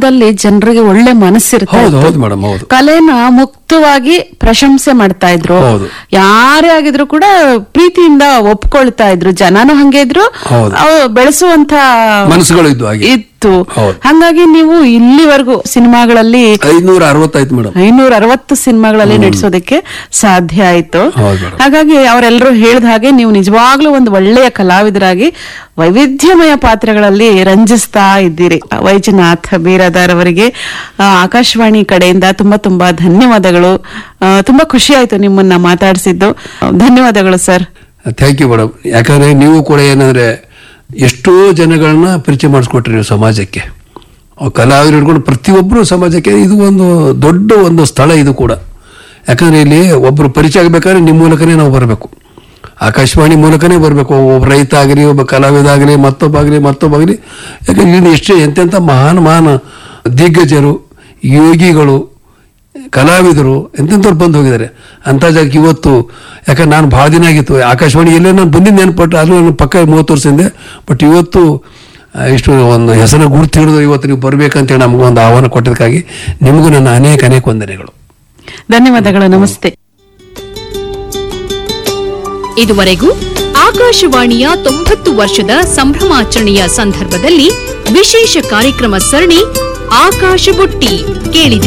ಕಾಲದಲ್ಲಿ ಜನರಿಗೆ ಒಳ್ಳೆ ಮನಸ್ಸಿರುತ್ತೆ ಹೌದು ಹೌದು ಮೇಡಮ್ ಹೌದು ಕಲೆನ ಮುಕ್ತವಾಗಿ ಪ್ರಶಂಸೆ ಮಾಡ್ತಾ ಇದ್ರು ಹೌದು. ಯಾರೇ ಆಗಿದ್ರು ಕೂಡ ಪ್ರೀತಿಯಿಂದ ಒಪ್ಕೊಳ್ತಾ ಇದ್ರು ಜನನು ಹಂಗೆ ಇದ್ರು ಹೌದು. ಅವು ಬೆಳೆಸುವಂತ ಮನಸ್ಸುಗಳು ಇದ್ದು ಹಾಗೆ ಇತ್ತು ಹೌದು. ಹಂಗಾಗಿ ನೀವು ಇಲ್ಲಿವರೆಗೂ ಸಿನಿಮಾಗಳಲ್ಲಿ ಐನೂರ ಅರವತ್ತಾಯ್ತು ಮೇಡಮ್ ಐನೂರ ಅರವತ್ತು ಸಿನಿಮಾಗಳಲ್ಲಿ ನಟಿಸೋದಕ್ಕೆ ಸಾಧ್ಯ ಆಯ್ತು ಹೌದು ಮೇಡಮ್. ಹಾಗಾಗಿ ಅವರೆಲ್ಲರೂ ಹೇಳಿದ ಹಾಗೆ ನೀವು ನಿಜವಾಗ್ಲೂ ಒಂದು ಒಳ್ಳೆಯ ಕಲಾವಿದರಾಗಿ ವೈವಿಧ್ಯಮಯ ಪಾತ್ರಗಳಲ್ಲಿ ರಂಜಿಸ್ತಾ ಇದ್ದೀರಿ ವೈಜನಾಥ್ ಬೀರಾದಾರ್ ಅವರಿಗೆ ಆ, ಆಕಾಶವಾಣಿ ಕಡೆಯಿಂದ ತುಂಬಾ ತುಂಬಾ ಧನ್ಯವಾದಗಳು ಆ, ತುಂಬಾ ಖುಷಿ ಆಯ್ತು ನಿಮ್ಮನ್ನ ಮಾತಾಡಿಸಿದ್ದು ಧನ್ಯವಾದಗಳು ಸರ್ ಥ್ಯಾಂಕ್ ಯು ಮೇಡಮ್ ಯಾಕಂದ್ರೆ ನೀವು ಕೂಡ ಏನಂದ್ರೆ ಎಷ್ಟೋ ಜನಗಳನ್ನ ಪರಿಚಯ ಮಾಡಿಸ್ಕೊಟ್ರಿ ನೀವು ಸಮಾಜಕ್ಕೆ ಆ ಕಲಾವಿದರು ಹಿಡ್ಕೊಂಡು ಪ್ರತಿಯೊಬ್ಬರು ಸಮಾಜಕ್ಕೆ ಇದು ಒಂದು ದೊಡ್ಡ ಒಂದು ಸ್ಥಳ ಇದು ಕೂಡ ಯಾಕಂದ್ರೆ ಇಲ್ಲಿ ಒಬ್ಬರು ಪರಿಚಯ ಆಗಬೇಕಾದ್ರೆ ನಿಮ್ಮ ಮೂಲಕನೇ ನಾವು ಬರಬೇಕು ಆಕಾಶವಾಣಿ ಮೂಲಕನೇ ಬರಬೇಕು ಒಬ್ಬ ರೈತ ಆಗಲಿ ಒಬ್ಬ ಕಲಾವಿದ ಆಗಲಿ ಮತ್ತೊಬ್ಬ ಆಗಲಿ ಮತ್ತೊಬ್ಬ ಆಗಲಿ ಯಾಕಂದ್ರೆ ಇಲ್ಲಿ ಎಷ್ಟೇ ಎಂತೆಂಥ ಮಹಾನ್ ಮಹಾನ್ ದಿಗ್ಗಜರು ಯೋಗಿಗಳು ಕಲಾವಿದರು ಎಂತೆಂಥವ್ರು ಬಂದು ಹೋಗಿದ್ದಾರೆ ಅಂತ ಜಾಗಕ್ಕೆ ಇವತ್ತು ಯಾಕಂದ್ರೆ ನಾನು ಭಾಳ ದಿನ ಆಗಿತ್ತು ಆಕಾಶವಾಣಿ ಎಲ್ಲೇ ನಾನು ಬಂದಿದ್ದು ನೆನಪಟ್ಟು ಅದು ನನ್ನ ಪಕ್ಕ ಮೂವತ್ತು ವರ್ಷ ಹಿಂದೆ ಬಟ್ ಇವತ್ತು ಆ, ಇಷ್ಟು ಒಂದು ಹೆಸರು ಗುರುತು ಹಿಡಿದು ಇವತ್ತು ನೀವು ಬರ್ಬೇಕಂತೇಳಿ ನಮಗೂ ಒಂದು ಆಹ್ವಾನ ಕೊಟ್ಟಿದ್ದಕ್ಕಾಗಿ ನಿಮಗೂ ನನ್ನ ಅನೇಕ ಅನೇಕ ವಂದನೆಗಳು ಧನ್ಯವಾದಗಳು ನಮಸ್ತೆ ಇದುವರೆಗೂ ಆಕಾಶವಾಣಿಯ ತೊಂಬತ್ತು ವರ್ಷದ ಸಂಭ್ರಮಾಚರಣೆಯ ಸಂದರ್ಭದಲ್ಲಿ ವಿಶೇಷ ಕಾರ್ಯಕ್ರಮ ಸರಣಿ ಆಕಾಶ ಬುಟ್ಟಿ ಕೇಳಿದೆ